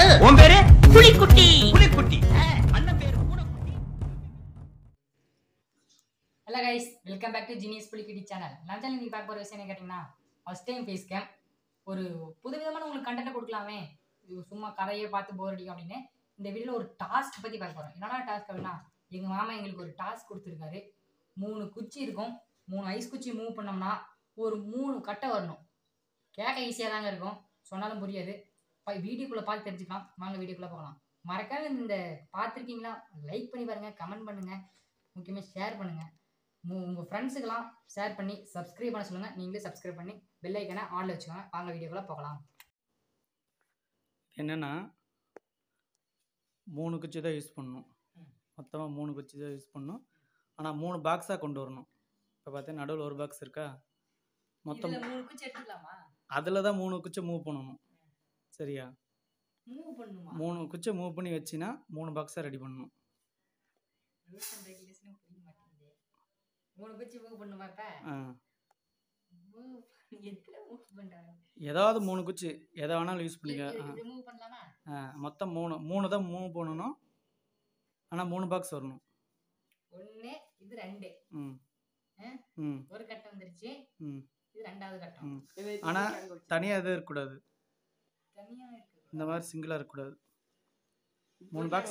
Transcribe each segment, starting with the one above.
உன் பேரு புலிக்குட்டி புலிக்குட்டி அண்ணன் பேரு பூனைக்குட்டி hello guys welcome back to genius புலிக்கிடி சேனல் நம்ம சேனல் நீங்கள் பார்க்க போகிற விஷயம் என்ன கேட்டிங்கன்னா ஃபஸ்ட் டைம் ஃபேஸ் கேம் ஒரு புதுவிதமான உங்களுக்கு கண்டென்ட் கொடுக்கலாமே இது சும்மா கதையை பார்த்து போர் அடிக்கும் அப்படின்னு இந்த வீடியோவில் ஒரு டாஸ்க் பற்றி பார்க்க போகிறோம் என்னடா டாஸ்க் அப்படின்னா எங்கள் மாமா எங்களுக்கு ஒரு டாஸ்க் கொடுத்துருக்காரு மூணு குச்சி இருக்கும் மூணு ஐஸ் குச்சி மூவ் பண்ணோம்னா ஒரு மூணு கட்டை வரணும் கேட்க ஈஸியாக தாங்க இருக்கும் சொன்னாலும் புரியாது வீடியோக்குள்ளே பார்த்து தெரிஞ்சுக்கலாம் வாங்க வீடியோக்குள்ளே போகலாம் மறக்காம இந்த பார்த்துருக்கீங்களா லைக் பண்ணி பாருங்கள் கமெண்ட் பண்ணுங்கள் முக்கியமாக ஷேர் பண்ணுங்கள் உங்க- உங்க ஃப்ரெண்ட்ஸுக்கெல்லாம் ஷேர் பண்ணி சப்ஸ்கிரைப் பண்ண சொல்லுங்க நீங்களே சப்ஸ்கிரைப் பண்ணி பெல் ஐக்கனை ஆன்ல வச்சுக்கோங்க வாங்க வீடியோக்குள்ள போகலாம் என்னென்னா மூணு குச்சி தான் யூஸ் பண்ணணும் ம். மொத்தமாக மூணு குச்சி தான் யூஸ் பண்ணணும் ஆனால் மூணு பாக்ஸாக கொண்டு வரணும் இப்போ பார்த்தீங்கன்னா நடுவில் ஒரு பாக்ஸ் இருக்கா மொத்தம் மூணு குச்சி எடுத்துக்கலாமா அதில் தான் மூணு குச்சை மூவ் பண்ணணும் சரியா மூவ் பண்ணுமா மூணு குச்சை மூவ் பண்ணி வச்சினா மூணு பாக்ஸாக ரெடி பண்ணணும் ரூல்ஸ் அண்ட் ரெகுலேஷன் புரிய மாட்டேங்குது மூணு குச்சி மூவ் பண்ணுமா இப்ப ஆ மூவ் எதுல மூவ் பண்றாங்க ஏதாவது மூணு குச்சி எதை வேணாலும் யூஸ் பண்ணிக்க இது- ஆ. இது மூவ் பண்ணலாமா ஆ மொத்தம் மூணு மூணு தான் மூவ் பண்ணணும் ஆனால் மூணு பாக்ஸ் வரணும் ஒண்ணு இது ரெண்டு ம் ஆ? ம் ஒரு கட்டம் வந்துருச்சு ம் இது ரெண்டாவது கட்டம் ம் ஆனால் தனியாக எதுவும் இருக்கக்கூடாது தனியா இருக்கு இந்த மாதிரி சிங்கிளாக இருக்கக்கூடாது மூணு பாக்ஸ்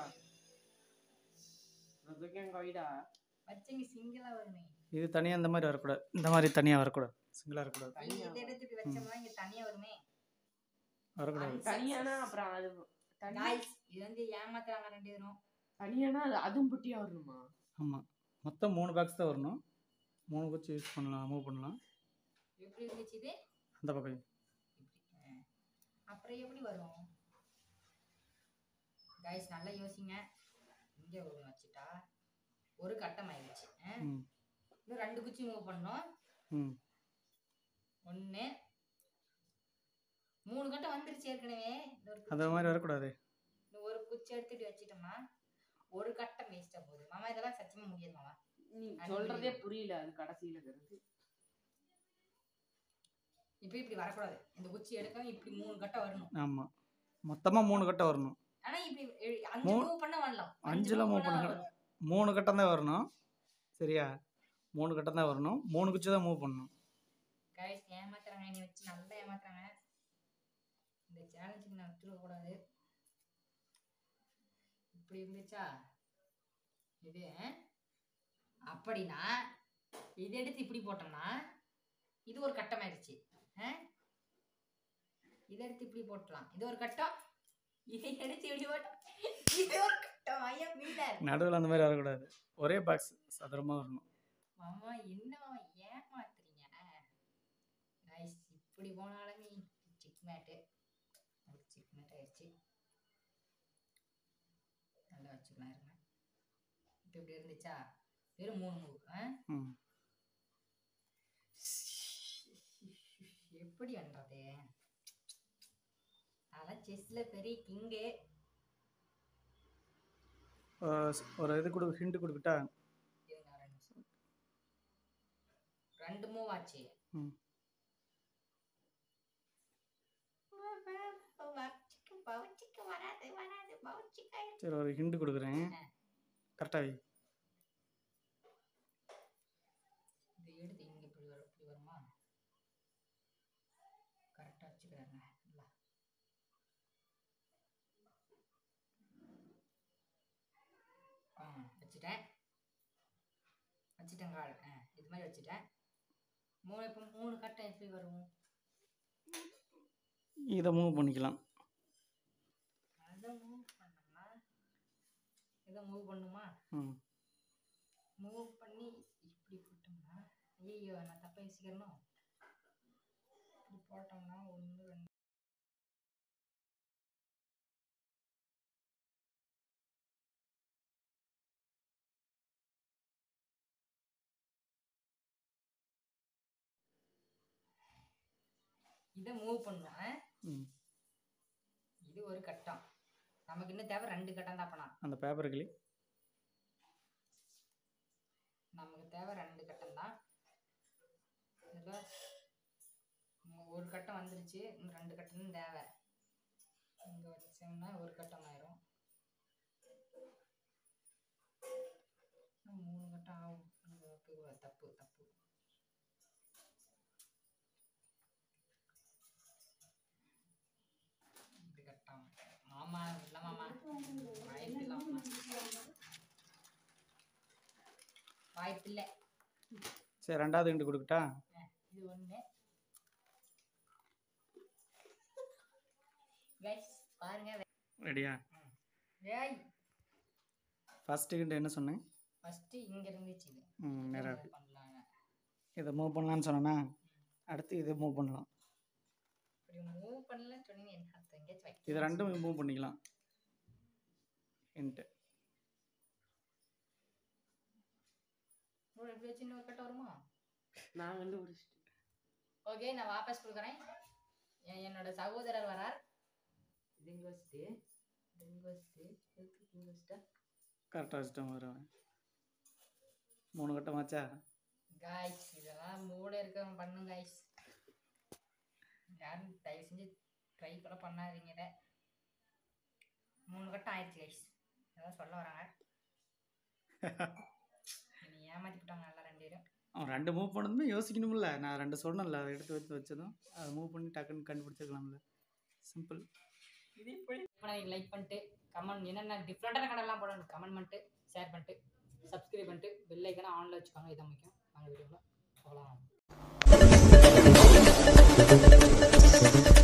வச்சங்க சிங்கிளா வருமே இது தனியாக இந்த மாதிரி வரக்கூடாது இந்த மாதிரி தனியாக வரக்கூடாது சிங்கிளாக இருக்கக்கூடாது நீங்க இதை எடுத்து இப்படி வச்சோம்னா இங்க தனியா வருமே வரக்கூடாது தனியானா அப்புறம் அது தனி Guys, இது வந்து ஏமாத்துறாங்க ரெண்டு பேரும் தனியானா அது அதுவும் புட்டியா வரணுமா ஆமாம் மொத்தம் மூணு பாக்ஸ் தான் வரணும் மூணு குச்சி யூஸ் பண்ணலாம் மூவ் பண்ணலாம் எப்படி இருந்துச்சு இது அந்த பக்கம் இப்படி. ஆ. அப்புறம் எப்படி வரும் கைஸ் நல்லா யோசிங்க இங்க ஒரு வச்சுட்டா ஒரு கட்டம் ஆயிடுச்சு ஆ? ம் இன்னும் ரெண்டு குச்சி மூவ் பண்ணோம் ம் ஒண்ணு மூணு கட்டம் வந்துருச்சு ஏற்கனவே இந்த ஒரு அந்த குச்சி- மாதிரி வரக்கூடாது இந்த ஒரு குச்சி எடுத்துட்டு வச்சிட்டோம்னா ஒரு கட்டம் வேஸ்டா போகுது மாமா இதெல்லாம் சத்தியமா முடியாது மாமா நீ அது சொல்றதே புரியுது. புரியல அது கடைசியில இருக்கிறது இப்போ இப்படி வரக்கூடாது இந்த குச்சி எடுக்க இப்படி மூணு கட்டம் வரணும் ஆமாம் மொத்தமாக மூணு கட்டம் வரணும் ஆனா இப்படி எ- அஞ்சு மூணு- மூவ் பண்ண வரலாம் அஞ்சுல move பண்ண பண்ணா கூடாது. மூணு கட்டம் தான் வரணும் சரியா மூணு கட்டம் தான் வரணும் மூணு குச்சி தான் மூவ் பண்ணணும் கைஸ் ஏமாத்துறாங்க என்னை வச்சு நல்லா ஏமாத்துறாங்க இந்த சேலஞ்சுக்கு நான் விட்டுருக்க கூடாது இப்படி இருந்துச்சா இது அப்படின்னா இது எடுத்து இப்படி போட்டோம்னா இது ஒரு கட்டம் ஆயிடுச்சு ஆ? இதை எடுத்து இப்படி போட்டலாம் இது ஒரு கட்டம் இதை எடுத்து இப்படி போட்டோம் இது ஒரு கட்டம் ஐயா மீனர் நடுவில் அந்த மாதிரி வரக்கூடாது ஒரே பாக்ஸ் சதுரமாக வரணும் மாமா என்ன மாமா ஏமாத்துறீங்க கைஸ் இப்படி போனாலுமே சிக் மேட்டு சிக் மேட் ஆயிடுச்சு நல்லா வச்சுக்கலாம் இருங்க இப்போ இப்படி இருந்துச்சா வெறும் மூணு மூவ் ம் எப்படி பண்றது அதான் செஸ்ல பெரிய கிங்கு ஒரு- ஒரு இது கொடு ஹிண்ட் கொடுக்கிட்டா இருங்க ஒரு நிமிஷம் ரெண்டு மூவ் ஆச்சு ம். பவுச்சுக்கு வராது வராது பவுச்சுக்கு சரி ஒரு ஹிண்ட் கொடுக்குறேன் கரெக்டாக வை இது எடுத்து இங்க இப்படி வரும் இப்படி வருமா கரெக்டா வச்சுக்கிறாங்க நல்லா ஆ வச்சுட்டேன் வச்சுட்டேன் கால் ஆ இது மாதிரி வச்சுட்டேன் மூணு இப்போ மூணு கட்டம் எப்படி வரும் இதை மூவ் பண்ணிக்கலாம் அதை மூவ் பண்ணோம்னா இதை மூவ் பண்ணுமா ம் மூவ் பண்ணி இப்படி போட்டோம்னா ஐயோ நான் தப்பா யோசிக்கிறேனோ இப்படி போட்டோம்னா ஒன்று ரெண்டு இதை மூவ் பண்ணும் ஆ? ம் இது ஒரு கட்டம் நமக்கு இன்னும் தேவை ரெண்டு கட்டம் தான் பண்ணலாம் அந்த பேப்பர் கிளி நமக்கு தேவை ரெண்டு கட்டம் தான் இதில் ஒரு கட்டம் வந்துருச்சு இன்னும் ரெண்டு கட்டம் தேவை இங்கே வச்சு மேக்ஸிமம்னா ஒரு கட்டம் ஆயிரும் இன்னும் மூணு கட்டம் ஆகும் இது தப்பு தப்பு தப்பு இது கட்டம் மாமா இல்ல மாமா வாய்ப்பு இல்ல மாமா வாய்ப்பு இல்லை சரி ரெண்டாவது கிண்டு கொடுக்கட்டா இது ஒண்ணு கைஸ் பாருங்க ரெடியா ஏய் ஃபஸ்ட்டு கிண்டு என்ன சொன்னேன் ஃபர்ஸ்ட் இங்க இருந்துச்சு இது ம் நேரா இது பண்ணலாங்க இதை மூவ் பண்ணலான்னு சொன்னேன்னா அடுத்து இதை மூவ் பண்ணலாம் இப்படி மூவ் பண்ணலன்னு சொன்னீங்க என்ன அர்த்தம் எங்கேயாச்சும் வைக்க இது ரெண்டும் மூவ் பண்ணிக்கலாம் இன்ட்டு இன்னொரு எப்படி வச்சு இன்னொரு கட்ட வருமா நான் கண்டுபிடிச்சிட்டேன் ஓகே நான் வாபஸ் கொடுக்குறேன் என் என்னோட சகோதரர் வரார் இது இங்க வச்சுட்டு இது இங்க வச்சுட்டு எதுக்கு இங்க வச்சுட்டா கரெக்டாக வச்சுட்டோம் வருவேன் மூணு கட்டமாச்சா காய்ஸ் இதெல்லாம் மூட இருக்க பண்ணும் காய்ஸ் யாரும் தயவு செஞ்சு ட்ரை கூட பண்ணாதீங்க இதை மூணு கட்டம் ஆயிடுச்சு கைஸ் அதான் சொல்ல வராங்க என்னை ஏமாத்தி விட்டாங்க நல்லா ரெண்டு பேரும் அவன் ரெண்டு மூவ் பண்ணதுமே யோசிக்கணும்ல நான் ரெண்டு சொன்னேன்ல அதை எடுத்து வச்சு வச்சதும் அதை மூவ் பண்ணி டக்குன்னு கண்டுபிடிச்சிக்கலாம்ல சிம்பிள் இது இப்படி இப்போ நீங்கள் லைக் பண்ணிட்டு கமெண்ட் என்னென்ன டிஃப்ரெண்ட்டான கடைலாம் போடணும் கமெண்ட் பண்ணிட்டு ஷேர் பண்ணிட்டு சப்ஸ்கிரைப் பண்ணிட்டு பெல் ஐக்கனை ஆனில் வச்சுக்கோங்க இதான் முக்கியம் நாங்கள் வீடியோவில் போகலாம்